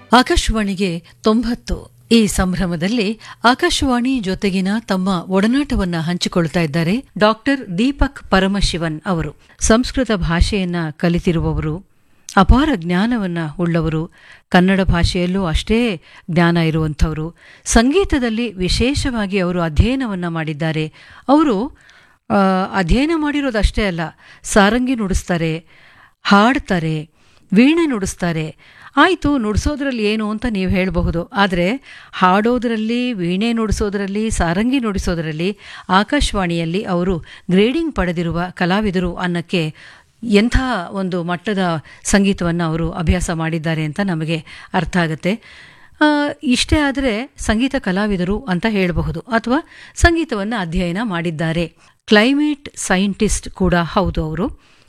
ಆಕಾಶವಾಣಿಗೆ ತೊಂಬತ್ತು ಈ ಸಂಭ್ರಮದಲ್ಲಿ ಆಕಾಶವಾಣಿ ಜೊತೆಗಿನ ತಮ್ಮ ಒಡನಾಟವನ್ನ ಹಂಚಿಕೊಳ್ತಾ ಇದ್ದಾರೆ ಡಾಕ್ಟರ್ ದೀಪಕ್ ಪರಮಶಿವನ್ ಅವರು ಸಂಸ್ಕೃತ ಭಾಷೆಯನ್ನ ಕಲಿತಿರುವವರು ಅಪಾರ ಜ್ಞಾನವನ್ನ ಉಳ್ಳವರು ಕನ್ನಡ ಭಾಷೆಯಲ್ಲೂ ಅಷ್ಟೇ ಜ್ಞಾನ ಇರುವಂಥವರು ಸಂಗೀತದಲ್ಲಿ ವಿಶೇಷವಾಗಿ ಅವರು ಅಧ್ಯಯನವನ್ನ ಮಾಡಿದ್ದಾರೆ ಅವರು ಆ, ಅಧ್ಯಯನ ಮಾಡಿರೋದಷ್ಟೇ ಅಲ್ಲ ಸಾರಂಗಿ ನುಡಿಸ್ತಾರೆ ಹಾಡ್ತಾರೆ ವೀಣೆ ನುಡಿಸ್ತಾರೆ ಆಯಿತು ನುಡಿಸೋದ್ರಲ್ಲಿ ಏನು ಅಂತ ನೀವು ಹೇಳಬಹುದು ಆದರೆ ಹಾಡೋದ್ರಲ್ಲಿ ವೀಣೆ ನುಡಿಸೋದ್ರಲ್ಲಿ ಸಾರಂಗಿ ನುಡಿಸೋದ್ರಲ್ಲಿ ಆಕಾಶವಾಣಿಯಲ್ಲಿ ಅವರು ಗ್ರೇಡಿಂಗ್ ಪಡೆದಿರುವ ಕಲಾವಿದರು ಅನ್ನಕ್ಕೆ ಎಂಥ ಒಂದು ಮಟ್ಟದ ಸಂಗೀತವನ್ನು ಅವರು ಅಭ್ಯಾಸ ಮಾಡಿದ್ದಾರೆ ಅಂತ ನಮಗೆ ಅರ್ಥ ಆಗುತ್ತೆ ಆ, ಇಷ್ಟೇ ಆದರೆ ಸಂಗೀತ ಕಲಾವಿದರು ಅಂತ ಹೇಳಬಹುದು ಅಥವಾ ಸಂಗೀತವನ್ನು ಅಧ್ಯಯನ ಮಾಡಿದ್ದಾರೆ ಕ್ಲೈಮೇಟ್ ಸೈಂಟಿಸ್ಟ್ ಕೂಡ ಹೌದು ಅವರು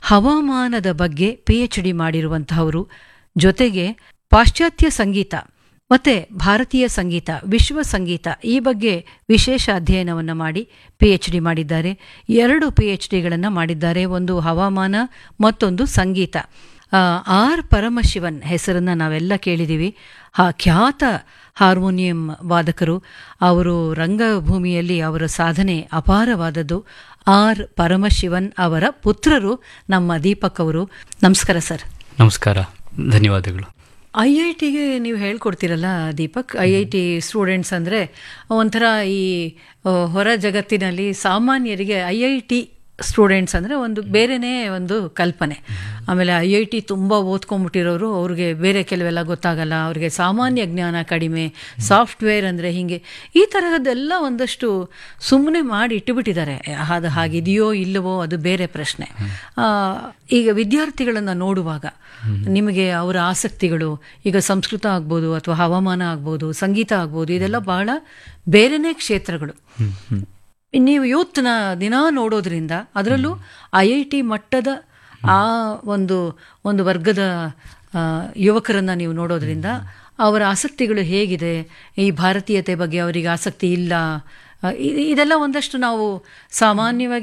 ಹವಾಮಾನದ ಬಗ್ಗೆ ಪಿ ಎಚ್ ಡಿ ಮಾಡಿರುವಂತಹವರು ಜೊತೆಗೆ ಪಾಶ್ಚಾತ್ಯ ಸಂಗೀತ ಮತ್ತೆ ಭಾರತೀಯ ಸಂಗೀತ ವಿಶ್ವ ಸಂಗೀತ ಈ ಬಗ್ಗೆ ವಿಶೇಷ ಅಧ್ಯಯನವನ್ನು ಮಾಡಿ ಪಿ ಎಚ್ ಡಿ ಮಾಡಿದ್ದಾರೆ ಎರಡು ಪಿ ಎಚ್ ಡಿಗಳನ್ನು ಮಾಡಿದ್ದಾರೆ ಒಂದು ಹವಾಮಾನ ಮತ್ತೊಂದು ಸಂಗೀತ ಆ, ಆರ್ ಪರಮಶಿವನ್ ಹೆಸರನ್ನ ನಾವೆಲ್ಲ ಕೇಳಿದ್ದೀವಿ ಆ ಖ್ಯಾತ ಹಾರ್ಮೋನಿಯಂ ವಾದಕರು ಅವರು ರಂಗಭೂಮಿಯಲ್ಲಿ ಅವರ ಸಾಧನೆ ಅಪಾರವಾದದ್ದು ಆರ್ ಪರಮಶಿವನ್ ಅವರ ಪುತ್ರರು ನಮ್ಮ ದೀಪಕ್ ಅವರು ನಮಸ್ಕಾರ ಸರ್ ನಮಸ್ಕಾರ ಧನ್ಯವಾದಗಳು ಐ ಐ ಟಿಗೆ ನೀವು ಹೇಳ್ಕೊಡ್ತೀರಲ್ಲ Deepak I I T students ಅಂದರೆ ಒಂಥರ ಈ ಆ, ಹೊರ ಜಗತ್ತಿನಲ್ಲಿ ಸಾಮಾನ್ಯರಿಗೆ ಐ ಐ ಟಿ ಸ್ಟೂಡೆಂಟ್ಸ್ ಅಂದರೆ ಒಂದು ಬೇರೆನೇ ಒಂದು ಕಲ್ಪನೆ ಆಮೇಲೆ ಐ ಐ ಟಿ ತುಂಬ ಓದ್ಕೊಂಡ್ಬಿಟ್ಟಿರೋರು ಅವ್ರಿಗೆ ಬೇರೆ ಕೆಲವೆಲ್ಲ ಗೊತ್ತಾಗಲ್ಲ ಅವ್ರಿಗೆ ಸಾಮಾನ್ಯ ಜ್ಞಾನ ಕಡಿಮೆ ಸಾಫ್ಟ್ವೇರ್ ಅಂದರೆ ಹೀಗೆ ಈ ತರಹದ್ದೆಲ್ಲ ಒಂದಷ್ಟು ಸುಮ್ಮನೆ ಮಾಡಿ ಇಟ್ಟುಬಿಟ್ಟಿದ್ದಾರೆ ಅದು ಹಾಗಿದೆಯೋ ಇಲ್ಲವೋ ಅದು ಬೇರೆ ಪ್ರಶ್ನೆ ಆ, ಈಗ ವಿದ್ಯಾರ್ಥಿಗಳನ್ನು ನೋಡುವಾಗ ನಿಮಗೆ ಅವರ ಆಸಕ್ತಿಗಳು ಈಗ ಸಂಸ್ಕೃತ ಆಗ್ಬೋದು ಅಥವಾ ಹವಾಮಾನ ಆಗ್ಬೋದು ಸಂಗೀತ ಆಗ್ಬೋದು ಇದೆಲ್ಲ ಬಹಳ ಬೇರೆನೇ ಕ್ಷೇತ್ರಗಳು ನೀವು ಯೂತ್ನ ದಿನ ನೋಡೋದ್ರಿಂದ ಅದರಲ್ಲೂ ಐ ಐ ಟಿ ಮಟ್ಟದ ಆ ಒಂದು ಒಂದು ವರ್ಗದ ಆ, ಯುವಕರನ್ನ ನೀವು ನೋಡೋದ್ರಿಂದ ಅವರ ಆಸಕ್ತಿಗಳು ಹೇಗಿದೆ ಈ ಭಾರತೀಯತೆ ಬಗ್ಗೆ ಅವರಿಗೆ ಆಸಕ್ತಿ ಇಲ್ಲ ಆ, ಇ- ಇದೆಲ್ಲ ಒಂದಷ್ಟು ನಾವು ಸಾಮಾನ್ಯವಾಗಿ